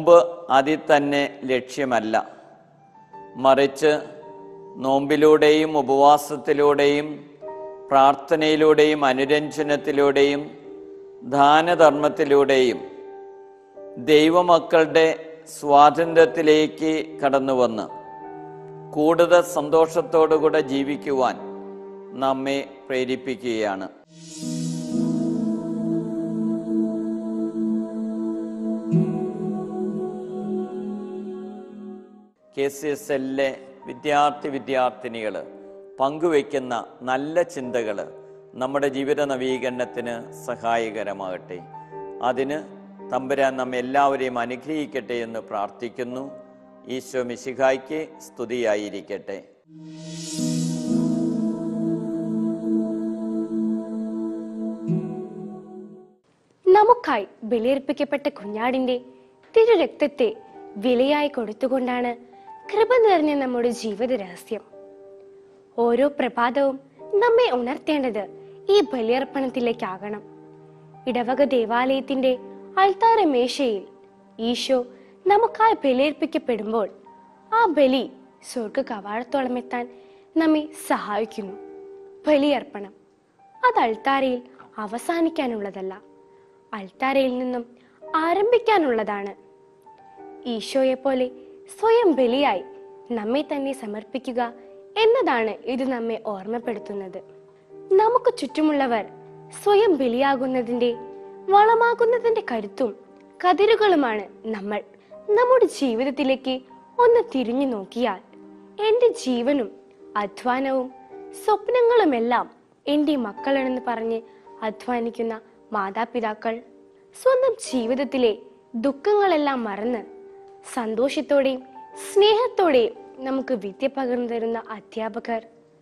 നോമ്പ് അതിൽ തന്നെ ലക്ഷ്യമല്ല മറിച്ച് നോമ്പിലൂടെയും ഉപവാസത്തിലൂടെയും പ്രാർത്ഥനയിലൂടെയും അനുരഞ്ജനത്തിലൂടെയും ദാനധർമ്മത്തിലൂടെയും ദൈവമക്കളുടെ സ്വാതന്ത്ര്യത്തിലേക്ക് കടന്നുവന്ന് കൂടുതൽ സന്തോഷത്തോടുകൂടെ ജീവിക്കുവാൻ നമ്മെ പ്രേരിപ്പിക്കുകയാണ് കെ സി എസ് എല്ലിലെ വിദ്യാർത്ഥി വിദ്യാർത്ഥിനികൾ പങ്കുവയ്ക്കുന്ന നല്ല ചിന്തകൾ നമ്മുടെ ജീവിത നവീകരണത്തിന് സഹായകരമാകട്ടെ അതിന് തമ്പുരാൻ നമ്മെ എല്ലാവരെയും അനുഗ്രഹിക്കട്ടെ എന്ന് പ്രാർത്ഥിക്കുന്നു ഈശോ മിശിഹായ്ക്ക് സ്തുതിയായിരിക്കട്ടെ നമുക്കായി ബലിയർപ്പിക്കപ്പെട്ട കുഞ്ഞാടിന്റെ തിരുരക്തത്തെ വിലയായി കൊടുത്തുകൊണ്ടാണ് കൃപ നിറഞ്ഞ നമ്മുടെ ജീവിത രഹസ്യം ഓരോ പ്രഭാതവും നമ്മെ ഉണർത്തേണ്ടത് ഈ ബലിയർപ്പണത്തിലേക്കാകണം ഇടവക ദേവാലയത്തിന്റെ അൾത്താര മേശയിൽ ഈശോ നമുക്കായി ബലിയർപ്പിക്കപ്പെടുമ്പോൾ ആ ബലി സ്വർഗ കവാടത്തോളം എത്താൻ നമ്മെ സഹായിക്കുന്നു ബലിയർപ്പണം അത് അൾത്താരയിൽ അവസാനിക്കാനുള്ളതല്ല അൾത്താരയിൽ നിന്നും ആരംഭിക്കാനുള്ളതാണ് ഈശോയെ പോലെ സ്വയം ബലിയായി നമ്മെ തന്നെ സമർപ്പിക്കുക എന്നതാണ് ഇത് നമ്മെ ഓർമ്മപ്പെടുത്തുന്നത് നമുക്ക് ചുറ്റുമുള്ളവർ സ്വയം ബലിയാകുന്നതിന്റെ വളമാകുന്നതിന്റെ കരുത്തും കതിരുകളുമാണ് നമ്മൾ നമ്മുടെ ജീവിതത്തിലേക്ക് ഒന്ന് തിരിഞ്ഞു നോക്കിയാൽ എന്റെ ജീവനും അധ്വാനവും സ്വപ്നങ്ങളുമെല്ലാം എന്റെ മക്കളാണെന്ന് പറഞ്ഞ് അധ്വാനിക്കുന്ന മാതാപിതാക്കൾ സ്വന്തം ജീവിതത്തിലെ ദുഃഖങ്ങളെല്ലാം മറന്ന് സന്തോഷത്തോടെയും സ്നേഹത്തോടെയും നമുക്ക് വിദ്യ പകർന്നു തരുന്ന അധ്യാപകർ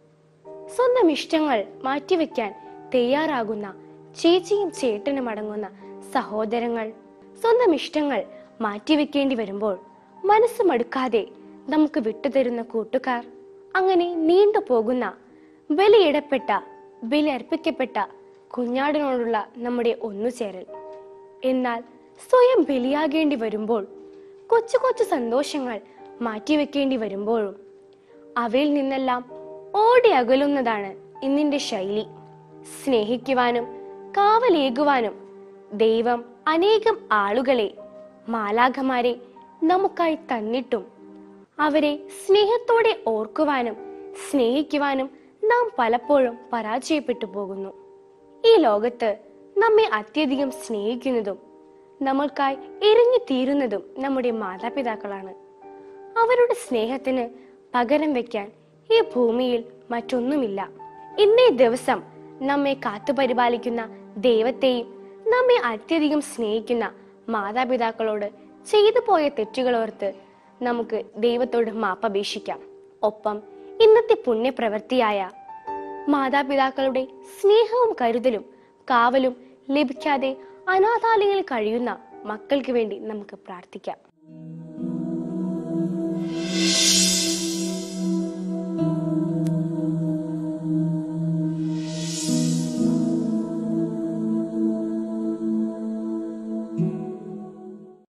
സ്വന്തം ഇഷ്ടങ്ങൾ മാറ്റിവെക്കാൻ തയ്യാറാകുന്ന ചേച്ചിയും ചേട്ടനും അടങ്ങുന്ന സഹോദരങ്ങൾ സ്വന്തം ഇഷ്ടങ്ങൾ മാറ്റിവെക്കേണ്ടി വരുമ്പോൾ മനസ്സ് മടുക്കാതെ നമുക്ക് വിട്ടുതരുന്ന കൂട്ടുകാർ അങ്ങനെ നീണ്ടു പോകുന്ന ബലിയിടപ്പെട്ട ബലി അർപ്പിക്കപ്പെട്ട കുഞ്ഞാടിനോടുള്ള നമ്മുടെ ഒന്നുചേരൽ എന്നാൽ സ്വയം ബലിയാകേണ്ടി വരുമ്പോൾ കൊച്ചു കൊച്ചു സന്തോഷങ്ങൾ മാറ്റിവെക്കേണ്ടി വരുമ്പോഴും അവയിൽ നിന്നെല്ലാം ഓടി അകലുന്നതാണ് ഇന്നിന്റെ ശൈലി സ്നേഹിക്കുവാനും കാവലേകുവാനും ദൈവം അനേകം ആളുകളെ മാലാഖമാരെ നമുക്കായി തന്നിട്ടും അവരെ സ്നേഹത്തോടെ ഓർക്കുവാനും സ്നേഹിക്കുവാനും നാം പലപ്പോഴും പരാജയപ്പെട്ടു പോകുന്നു ഈ ലോകത്ത് നമ്മെ അത്യധികം സ്നേഹിക്കുന്നതും നമ്മൾക്കായി എരിഞ്ഞു തീരുന്നതും നമ്മുടെ മാതാപിതാക്കളാണ് അവരുടെ സ്നേഹത്തിന് പകരം വെക്കാൻ ഈ ഭൂമിയിൽ മറ്റൊന്നുമില്ല ഇന്നേ ദിവസം നമ്മെ കാത്തുപരിപാലിക്കുന്ന ദൈവത്തെയും നമ്മെ അത്യധികം സ്നേഹിക്കുന്ന മാതാപിതാക്കളോട് ചെയ്തു പോയ തെറ്റുകൾ ഓർത്ത് നമുക്ക് ദൈവത്തോട് മാപ്പപേക്ഷിക്കാം ഒപ്പം ഇന്നത്തെ പുണ്യപ്രവൃത്തിയായ മാതാപിതാക്കളുടെ സ്നേഹവും കരുതലും കാവലും ലഭിക്കാതെ അനാഥാലയങ്ങളിൽ കഴിയുന്ന മക്കൾക്ക് വേണ്ടി നമുക്ക് പ്രാർത്ഥിക്കാം